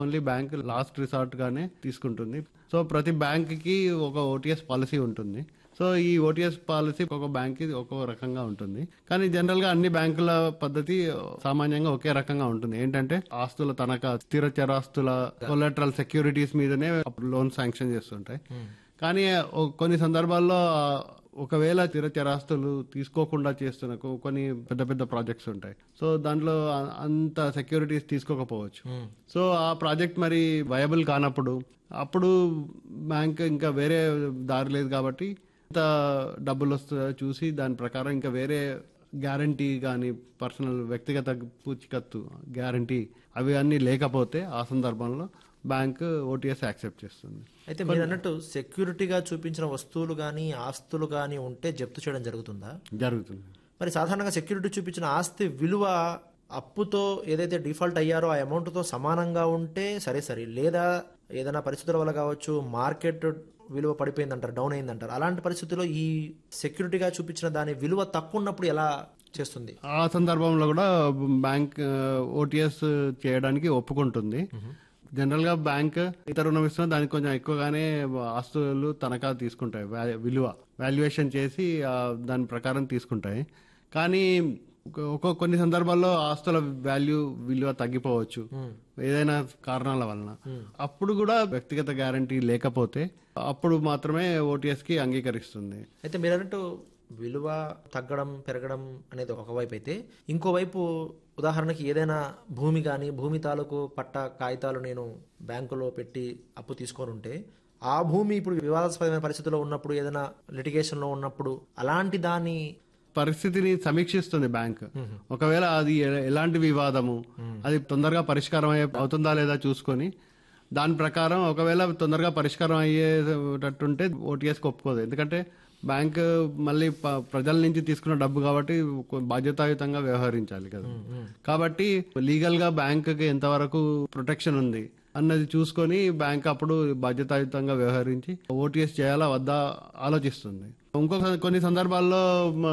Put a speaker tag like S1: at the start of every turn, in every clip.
S1: Only bank last resort గానే తీసుకుంటుంది so ప్రతి బ్యాంక్ కి ఒక ఓటీఎస్ పాలసీ ఉంటుంది సో ఈ ఓటీఎస్ పాలసీ ఒక బ్యాంక్ కి ఒక్కో రకంగా ఉంటుంది కానీ జనరల్ గా అన్ని బ్యాంకుల పద్ధతి సామాన్యంగా ఒకే రకంగా ఉంటుంది ఏంటంటే ఆస్తుల తనఖా స్థిర చరాస్తుల కొలెటరల్ సెక్యూరిటీస్ మీదనే లోన్ శాంక్షన్ చేస్తుంటాయి కానీ ఓ- కొన్ని సందర్భాల్లో ఆ, ఒకవేళ స్థిర చరాస్తులు తీసుకోకుండా చేస్తున్న కొ- కొన్ని పెద్ద పెద్ద ప్రాజెక్ట్స్ ఉంటాయి సో దాంట్లో అ- అంత సెక్యూరిటీస్ తీసుకోకపోవచ్చు సో ఆ ప్రాజెక్ట్ మరి వయబుల్ కానప్పుడు అప్పుడు బ్యాంక్ ఇంకా వేరే దారి లేదు కాబట్టి ఎంత డబ్బులు వస్తుందో చూసి దాని ప్రకారం ఇంకా వేరే గ్యారంటీ కానీ పర్సనల్ వ్యక్తిగత పూచికత్తు గ్యారంటీ అవి అన్నీ లేకపోతే ఆ సందర్భంలో బ్యాంక్ ఓటీఎస్ యాక్సెప్ట్ చేస్తుంది
S2: అయితే మీరు అన్నట్టు సెక్యూరిటీగా చూపించిన వస్తువులు కానీ ఆస్తులు కానీ ఉంటే జప్తు చేయడం జరుగుతుందా
S1: జరుగుతుంది
S2: మరి సాధారణంగా సెక్యూరిటీ చూపించిన ఆస్తి విలువ అప్పుతో ఏదైతే డిఫాల్ట్ అయ్యారో ఆ అమౌంట్తో సమానంగా ఉంటే సరే సరే లేదా ఏదైనా పరిస్థితుల వల్ల కావచ్చు మార్కెట్ విలువ పడిపోయిందంటారు డౌన్ అయిందంటారు అలాంటి పరిస్థితుల్లో ఈ సెక్యూరిటీగా చూపించిన దాని విలువ తక్కువ ఉన్నప్పుడు ఎలా చేస్తుంది
S1: ఆ సందర్భంలో కూడా బ్యాంక్ ఓటీఎస్ చేయడానికి ఒప్పుకుంటుంది జనరల్ గా బ్యాంక్ ఇతర రుణం ఇస్తున్న దానికి కొంచెం ఎక్కువగానే ఆస్తులు తనఖా తీసుకుంటాయి వ్యా- విలువ వాల్యుయేషన్ చేసి ఆ, దాని ప్రకారం తీసుకుంటాయి కానీ ఒక- ఒక కొన్ని సందర్భాల్లో ఆస్తుల వాల్యూ విలువ తగ్గిపోవచ్చు ఏదైనా కారణాల వలన అప్పుడు కూడా వ్యక్తిగత గ్యారంటీ లేకపోతే అప్పుడు మాత్రమే ఓటీఎస్ కి అంగీకరిస్తుంది
S2: అయితే మీరు అన్నట్టు విలువ తగ్గడం పెరగడం అనేది ఒకవైపు అయితే ఇంకోవైపు ఉదాహరణకి ఏదైనా భూమి కానీ భూమి తాలూకు పట్ట కాగితాలు నేను బ్యాంకులో పెట్టి అప్పు తీసుకొని ఉంటే ఆ భూమి ఇప్పుడు వివాదాస్పదమైన పరిస్థితిలో ఉన్నప్పుడు ఏదైనా లిటిగేషన్లో ఉన్నప్పుడు అలాంటి దాన్ని
S1: పరిస్థితిని సమీక్షిస్తుంది బ్యాంక్ ఒకవేళ అది ఎ- ఎలాంటి వివాదము అది తొందరగా పరిష్కారం అయ్యే అవుతుందా లేదా చూసుకొని దాని ప్రకారం ఒకవేళ తొందరగా పరిష్కారం అయ్యేటట్టుంటే ఓటీఎస్కి ఒప్పుకోదు ఎందుకంటే బ్యాంక్ మళ్ళీ ప- ప్రజల నుంచి తీసుకున్న డబ్బు కాబట్టి కొ- బాధ్యతాయుతంగా వ్యవహరించాలి కదా కాబట్టి లీగల్ గా బ్యాంక్ కి ఎంతవరకు ప్రొటెక్షన్ ఉంది అన్నది చూసుకొని బ్యాంక్ అప్పుడు బాధ్యతాయుతంగా వ్యవహరించి ఓటీఎస్ చేయాలా వద్దా ఆలోచిస్తుంది ఇంకొక కొన్ని సందర్భాల్లో మ,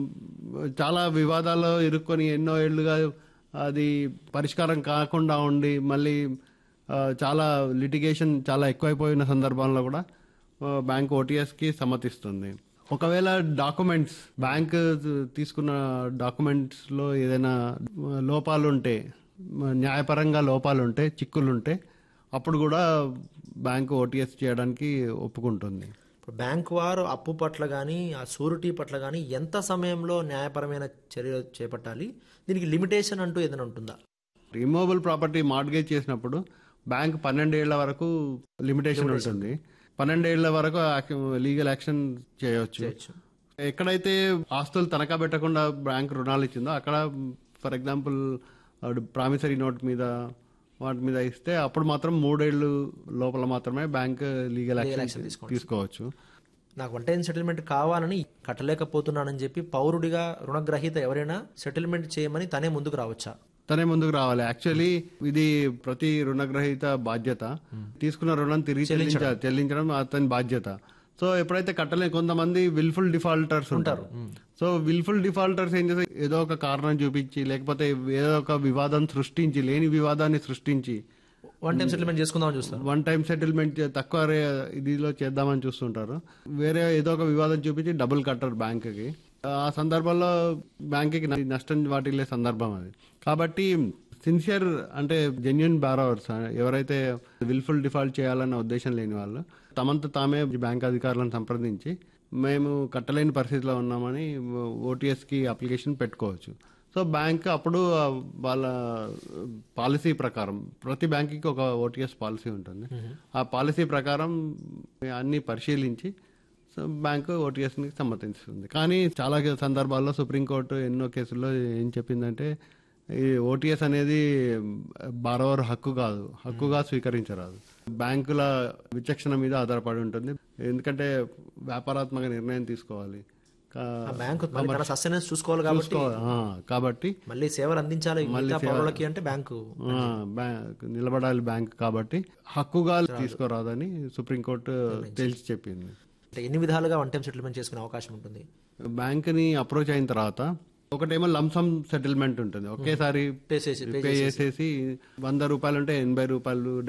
S1: చాలా వివాదాల్లో ఇరుక్కొని ఎన్నో ఏళ్లుగా అది పరిష్కారం కాకుండా ఉండి మళ్ళీ ఆ, చాలా లిటిగేషన్ చాలా ఎక్కువైపోయిన సందర్భంలో కూడా ఆ, బ్యాంక్ ఓటీఎస్ కి సమ్మతిస్తుంది ఒకవేళ డాక్యుమెంట్స్ బ్యాంక్ తీసుకున్న డాక్యుమెంట్స్ లో ఏదైనా లోపాలు ఉంటే న్యాయపరంగా లోపాలు ఉంటే చిక్కులు ఉంటే అప్పుడు కూడా బ్యాంక్ ఓటీఎస్ చేయడానికి ఒప్పుకుంటుంది
S2: ఇప్పుడు బ్యాంక్ వారు అప్పు పట్ల కానీ ఆ సూరిటీ పట్ల కానీ ఎంత సమయంలో న్యాయపరమైన చర్యలు చేపట్టాలి దీనికి లిమిటేషన్ అంటూ ఏదైనా ఉంటుందా
S1: రిమూవబుల్ ప్రాపర్టీ మార్గేజ్ చేసినప్పుడు బ్యాంక్ పన్నెండేళ్ల వరకు లిమిటేషన్ ఉంటుంది పన్నెండేళ్ల వరకు లీగల్ యాక్షన్ చేయవచ్చు
S2: చేయొచ్చు
S1: ఎక్కడైతే ఆస్తులు తనఖా పెట్టకుండా బ్యాంక్ రుణాలు ఇచ్చిందో అక్కడ ఫర్ ఎగ్జాంపుల్ ప్రామిసరీ నోట్ మీద వాటి మీద ఇస్తే అప్పుడు మాత్రం మూడేళ్లు లోపల మాత్రమే బ్యాంక్ లీగల్ యాక్షన్ తీసుకోవచ్చు
S2: నాకు వన్ టైం సెటిల్మెంట్ కావాలని కట్టలేకపోతున్నానని చెప్పి పౌరుడిగా రుణగ్రహీత ఎవరైనా సెటిల్మెంట్ చేయమని తనే ముందుకు రావచ్చా
S1: తనే ముందుకు రావాలి యాక్చువల్లీ ఇది ప్రతి రుణగ్రహీత బాధ్యత తీసుకున్న రుణం తిరిగి చెల్లించాలి చెల్లించడం అతని బాధ్యత సో ఎప్పుడైతే కట్టలే కొంతమంది విల్ఫుల్ డిఫాల్టర్స్ ఉంటారు సో విల్ఫుల్ డిఫాల్టర్స్ ఏం చేస్తారు ఏదో ఒక కారణం చూపించి లేకపోతే ఏదో ఒక వివాదం సృష్టించి లేని వివాదాన్ని సృష్టించి
S2: వన్ టైం సెటిల్మెంట్ చేసుకుందామని చూస్తారు
S1: వన్ టైం సెటిల్మెంట్ తక్కువ రే- ఇదిలో చేద్దామని చూస్తుంటారు వేరే ఏదో ఒక వివాదం చూపించి డబుల్ కట్టరు బ్యాంకుకి ఆ సందర్భంలో బ్యాంకుకి న- నష్టం వాటిల్లే సందర్భం అది కాబట్టి సిన్సియర్ అంటే జెన్యున్ బారోవర్స్ ఎవరైతే విల్ఫుల్ డిఫాల్ట్ చేయాలన్న ఉద్దేశం లేని వాళ్ళు తమంత తామే బ్యాంక్ అధికారులను సంప్రదించి మేము కట్టలేని పరిస్థితిలో ఉన్నామని ఓటీఎస్కి అప్లికేషన్ పెట్టుకోవచ్చు సో బ్యాంక్ అప్పుడు ఆ వాళ్ళ పాలసీ ప్రకారం ప్రతి బ్యాంకుకి ఒక ఓటీఎస్ పాలసీ ఉంటుంది ఆ పాలసీ ప్రకారం అన్ని పరిశీలించి సో బ్యాంకు ఓటీఎస్ ని సమ్మతిస్తుంది కానీ చాలా సందర్భాల్లో సుప్రీంకోర్టు ఎన్నో కేసుల్లో ఏం చెప్పిందంటే ఈ ఓటీఎస్ అనేది బారోవర్ హక్కు కాదు హక్కుగా స్వీకరించరాదు బ్యాంకుల విచక్షణ మీద ఆధారపడి ఉంటుంది ఎందుకంటే వ్యాపారాత్మక నిర్ణయం తీసుకోవాలి కా-
S2: ఆ బ్యాంకు మళ్ళీ తన సస్టెనెన్స్ చూసుకోవాలి కాబట్టి
S1: చూసుకోవాలి. ఆ, కాబట్టి
S2: మళ్ళీ సేవలు అందించాలి మిగతా పౌరులకి అంటే బ్యాంకు
S1: ఆ, బ్యాంక్ నిలబడాలి బ్యాంక్ కాబట్టి హక్కుగా తీసుకోరాదని సుప్రీంకోర్టు తేల్చి చెప్పింది
S2: అంటే ఎన్ని విధాలుగా వన్ టైం సెటిల్మెంట్ చేసుకునే అవకాశం ఉంటుంది
S1: బ్యాంక్ ని అప్రోచ్ అయిన తర్వాత ఒకటేమో లంసమ్ సెటిల్మెంట్ ఉంటుంది ఒకేసారి
S2: పే చేసి
S1: పే చేసేసి వంద రూపాయలు అంటే ఎనభై రూపాయలు